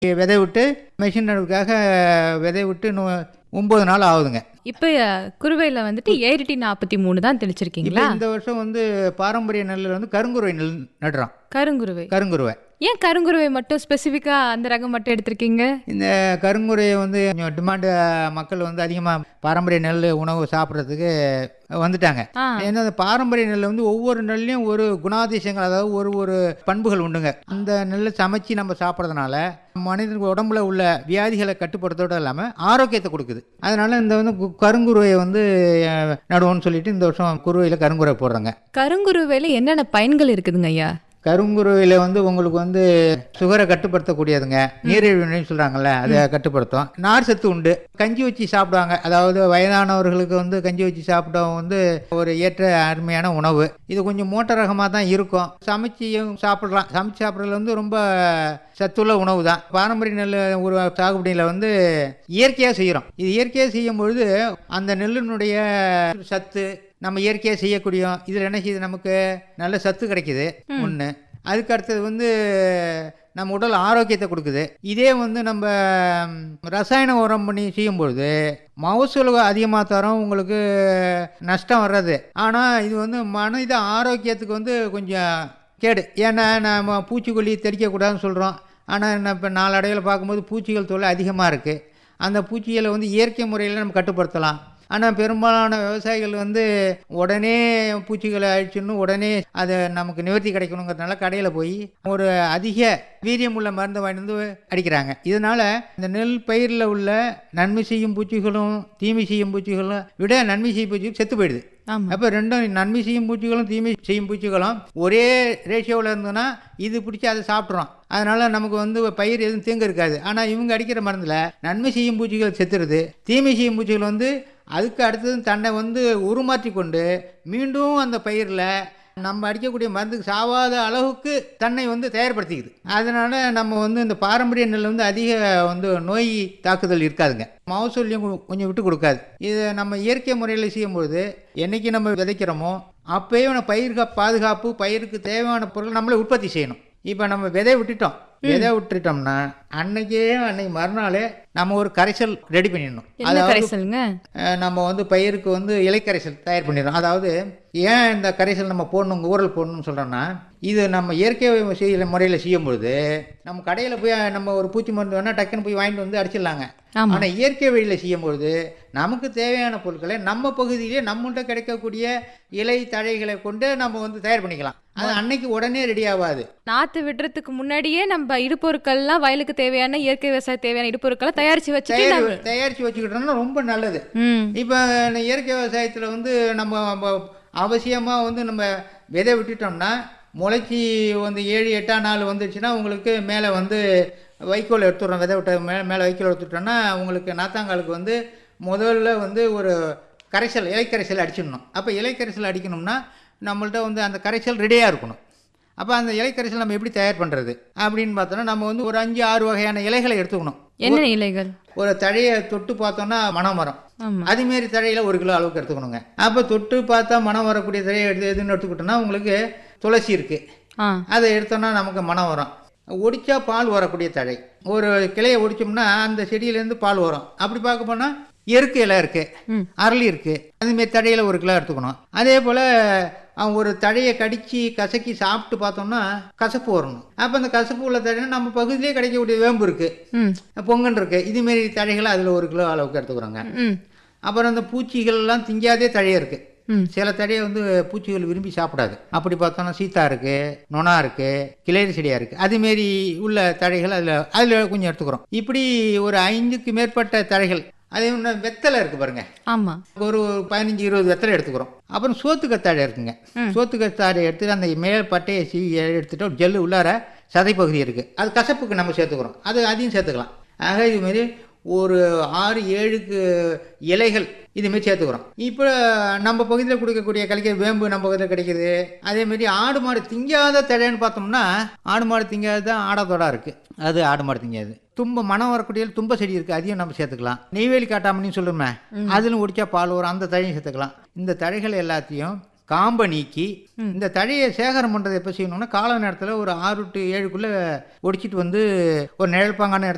விதை விட்டு மெஷின் நடுவுக்காக விதை விட்டு இன்னும் ஒம்பது நாள் ஆகுதுங்க இப்ப அஹ், குருவையில வந்துட்டு ஏரிட்டி நாற்பத்தி மூணு தான் இப்போ தெளிச்சிருக்கீங்களா இந்த வருஷம் வந்து பாரம்பரிய நெல்லில் வந்து கருங்குருவை நெல் நடுறோம் கருங்குருவை கருங்குருவை ஏன் கருங்குருவை மட்டும் ஸ்பெசிஃபிக்கா அந்த ரகம் மட்டும் எடுத்திருக்கீங்க இந்த கருங்குரையை வந்து கொஞ்சம் டிமாண்டு மக்கள் வந்து அதிகமாக பாரம்பரிய நெல் உணவு சாப்பிட்றதுக்கு வந்துட்டாங்க ஆ ஏன்னா அந்த பாரம்பரிய நெல்ல வந்து ஒவ்வொரு நெல்லையும் ஒரு குணாதிசயங்கள் அதாவது ஒரு ஒரு பண்புகள் உண்டுங்க அந்த நெல்லை சமைச்சு நம்ம சாப்பிட்றதுனால மனிதனுக்கு உடம்புல உள்ள வியாதிகளை கட்டுப்படுத்தோடு இல்லாமல் ஆரோக்கியத்தை கொடுக்குது அதனால இந்த வந்து கு- கருங்குருவையை வந்து அஹ், நடுவோம்னு சொல்லிட்டு இந்த வருஷம் குருவையில் கருங்குருவை போடுறாங்க கருங்குருவையில என்னென்ன பயன்கள் இருக்குதுங்க ஐயா கருங்குருவியில் வந்து உங்களுக்கு வந்து சுகரை கட்டுப்படுத்தக்கூடியதுங்க நீரிழிவுன்னு சொல்கிறாங்கல்ல அதை கட்டுப்படுத்தும் நார் சத்து உண்டு கஞ்சி வச்சு சாப்பிடுவாங்க அதாவது வயதானவர்களுக்கு வந்து கஞ்சி வச்சு சாப்பிட்டவங்க வந்து ஒரு ஏற்ற அருமையான உணவு இது கொஞ்சம் மூட்டை ரகமாக தான் இருக்கும் சமைச்சியும் சாப்பிடலாம் சமைச்சு சாப்பிட்றதுல வந்து ரொம்ப சத்துள்ள உணவு தான் பாரம்பரிய நெல் ஒரு சாகுபடியில் வந்து இயற்கையாக செய்கிறோம் இது இயற்கையாக செய்யும் பொழுது அந்த நெல்லினுடைய சத்து நம்ம இயற்கையாக செய்யக்கூடிய இதில் என்ன செய்யுது நமக்கு நல்ல சத்து கிடைக்குது ஒன்று அதுக்கு அடுத்தது வந்து நம்ம உடல் ஆரோக்கியத்தை கொடுக்குது இதே வந்து நம்ம ம், ரசாயன உரம் பண்ணி செய்யும்பொழுது மகசூல் அதிகமாக தரும் உங்களுக்கு நஷ்டம் வர்றது ஆனால் இது வந்து மனித ஆரோக்கியத்துக்கு வந்து கொஞ்சம் கேடு ஏன்னா நம்ம பூச்சிக்கொல்லி தெளிக்கக்கூடாதுன்னு சொல்கிறோம் ஆனால் என்ன இப்போ நாளடைவில் பார்க்கும்போது பூச்சிகள் தொல்லை அதிகமாக இருக்குது அந்த பூச்சிகளை வந்து இயற்கை முறையில் நம்ம கட்டுப்படுத்தலாம் ஆனால் பெரும்பாலான விவசாயிகள் வந்து உடனே பூச்சிகளை அழிச்சிடணும் உடனே அதை நமக்கு நிவர்த்தி கிடைக்கணுங்கிறதுனால கடையில் போய் ஒரு அதிக வீரியம் உள்ள மருந்து வாங்கிட்டு வந்து அடிக்கிறாங்க இதனால் இந்த நெல் பயிரில் உள்ள நன்மை செய்யும் பூச்சிகளும் தீமை செய்யும் பூச்சிகளும் விட நன்மை செய்யும் பூச்சிகள் செத்து போயிடுது ஆமா அப்போ ரெண்டும் நன்மை செய்யும் பூச்சிகளும் தீமை செய்யும் பூச்சிகளும் ஒரே ரேஷியோவில் இருந்ததுன்னா இது பிடிச்சி அதை சாப்பிட்றோம் அதனால நமக்கு வந்து பயிர் எதுவும் தேங்க இருக்காது ஆனால் இவங்க அடிக்கிற மருந்தில் நன்மை செய்யும் பூச்சிகள் செத்துருது தீமை செய்யும் பூச்சிகள் வந்து அதுக்கு அடுத்தது தன்னை வந்து உருமாற்றி கொண்டு மீண்டும் அந்த பயிரில் நம்ம அடிக்கக்கூடிய மருந்துக்கு சாவாத அளவுக்கு தன்னை வந்து தயார்படுத்திக்குது அதனால நம்ம வந்து இந்த பாரம்பரிய நெல் வந்து அதிக வந்து நோய் தாக்குதல் இருக்காதுங்க மகசூல்லையும் கொ- கொஞ்சம் விட்டு கொடுக்காது இதை நம்ம இயற்கை முறையில் செய்யும்போது என்னைக்கு நம்ம விதைக்கிறோமோ அப்பயே நம்ம பயிர் கா- பாதுகாப்பு பயிருக்கு தேவையான பொருள் நம்மளே உற்பத்தி செய்யணும் இப்போ நம்ம விதை விட்டுட்டோம் விதை விட்டுட்டோம்னா அன்னைக்கே அன்னைக்கு மறுநாளே நம்ம ஒரு கரைசல் ரெடி பண்ணிடணும் என்ன கரைசலுங்க அஹ் நம்ம வந்து பயிருக்கு வந்து இலைக்கரைசல் தயார் பண்ணிடுறோம் அதாவது ஏன் இந்த கரைசல் நம்ம போடணும் ஊரல் போடணும்னு சொல்கிறோன்னா இது நம்ம இயற்கை செய்யற முறையில் செய்யும் பொழுது நம்ம கடையில் போய் நம்ம ஒரு பூச்சி மருந்து வேணால் டக்குன்னு போய் வாங்கிட்டு வந்து அடிச்சிடலாங்க ஆமா ஆனால் இயற்கை வழியில் செய்யும்பொழுது நமக்கு தேவையான பொருட்களை நம்ம பகுதியிலே நம்மள்ட்ட கிடைக்கக்கூடிய இலை தழைகளை கொண்டு நம்ம வந்து தயார் பண்ணிக்கலாம் அது அன்னைக்கு உடனே ரெடி ஆகாது நாத்து விடுறதுக்கு முன்னாடியே நம்ம இடுப்பொருட்கள்லாம் வயலுக்கு தேவையான இயற்கை விவசாய தேவையான இடுப்பொருட்களை தயாரிச்சு வச்சுட்டு தயார் நம்ம தயாரித்து வச்சுக்கிட்டோம்னா ரொம்ப நல்லது ம் இப்போ இயற்கை விவசாயத்தில் வந்து நம்ம அவசியமாக வந்து நம்ம விதை விட்டுட்டோம்னா முளைச்சி வந்து ஏழு எட்டாம் நாள் வந்துடுச்சுன்னா உங்களுக்கு மேலே வந்து வைக்கோல் எடுத்துடுறோம் விதை விட்ட மே மேலே வைக்கோல் எடுத்துட்டோம்னா உங்களுக்கு நாத்தாங்காலுக்கு வந்து முதல்ல வந்து ஒரு கரைசல் இலைக்கரைசல் அடிச்சிடணும் அப்போ இலைக்கரைசல் அடிக்கணும்னா நம்மள்ட்ட வந்து அந்த கரைசல் ரெடியாக இருக்கணும் அப்போ அந்த இலைக்கரைசல் நம்ம எப்படி தயார் பண்ணுறது அப்படின்னு பார்த்தோன்னா நம்ம வந்து ஒரு அஞ்சு ஆறு வகையான இலைகளை எடுத்துக்கணும் என்ன இலைகள் ஒரு தழையை தொட்டு பார்த்தோன்னா மனம் வரும் ஆமா அதுமாரி தழையில் ஒரு கிலோ அளவுக்கு எடுத்துக்கணுங்க அப்போ தொட்டு பார்த்தா மனம் வரக்கூடிய தழையை எடுத்து எதுன்னு எடுத்துக்கிட்டோம்னா உங்களுக்கு துளசி இருக்குது ஆ அதை எடுத்தோம்னா நமக்கு மனம் வரும் ஒடிச்சா பால் வரக்கூடிய தழை ஒரு கிளையை ஒடிச்சோம்னா அந்த செடியிலேருந்து பால் வரும் அப்படி பார்க்க போனால் எருக்கு இலை இருக்குது ம் அரளி இருக்குது அதுமாரி தழையில் ஒரு கிலோ எடுத்துக்கணும் அதே போல் ஒரு தழையை கடித்து கசக்கி சாப்பிட்டு பார்த்தோம்னா கசப்பு வரணும் அப்போ அந்த கசப்பு உள்ள தழைனா நம்ம பகுதியிலே கிடைக்கக்கூடிய வேம்பு இருக்குது ம் பொங்கன் இருக்குது இதுமாரி தழைகளை அதில் ஒரு கிலோ அளவுக்கு எடுத்துக்கிறோங்க ம் அப்புறம் அந்த பூச்சிகள்லாம் திங்காதே தழையே இருக்குது ம் சில தழையை வந்து பூச்சிகள் விரும்பி சாப்பிடாது அப்படி பார்த்தோன்னா சீத்தா இருக்குது நொணா இருக்குது கிளேரி செடியாக இருக்குது அதுமாரி உள்ள தழைகள் அதில் அதில் கொஞ்சம் எடுத்துக்கிறோம் இப்படி ஒரு ஐந்துக்கு மேற்பட்ட தழைகள் அதே ஒன்று வெத்தலை இருக்குது பாருங்க ஆமா ஒரு பதினஞ்சு இருபது வெத்தலை எடுத்துக்கிறோம் அப்புறம் சோத்துக்கத்தாழை இருக்குங்க ம். சோத்துக்கத்தாழை எடுத்து அந்த மேல் பட்டையை சீ எடுத்துட்டு ஒரு ஜெல்லு உள்ளார சதை பகுதி இருக்குது அது கசப்புக்கு நம்ம சேர்த்துக்கிறோம் அது அதையும் சேர்த்துக்கலாம் ஆக இதுமாரி ஒரு ஆறு ஏழுக்கு இலைகள் இதுமாரி சேர்த்துக்கிறோம் இப்போ நம்ம பகுதியில் கொடுக்கக்கூடிய கிடைக்கிற வேம்பு நம்ம பகுதியில் கிடைக்குது அதேமாரி ஆடு மாடு திங்காத தழைன்னு பார்த்தோம்னா ஆடு மாடு திங்காத தான் ஆடத்தோடா இருக்குது அது ஆடு மாடு திங்காது தும்ப மனம் வரக்கூடிய தும்ப செடி இருக்குது அதையும் நம்ம சேர்த்துக்கலாம் நெய்வேலி காட்டாமணின்னு சொல்லுமே அதிலும் ஒடிச்சா பால் வரும் அந்த தழையும் சேர்த்துக்கலாம் இந்த தழைகள் எல்லாத்தையும் காம்பை நீக்கி இந்த தழையை சேகரம் பண்ணுறது எப்போ செய்யணும்னா கால நேரத்தில் ஒரு ஆறு டு ஏழுக்குள்ளே ஒடிச்சிட்டு வந்து ஒரு நிழல்பாங்கான இடத்துல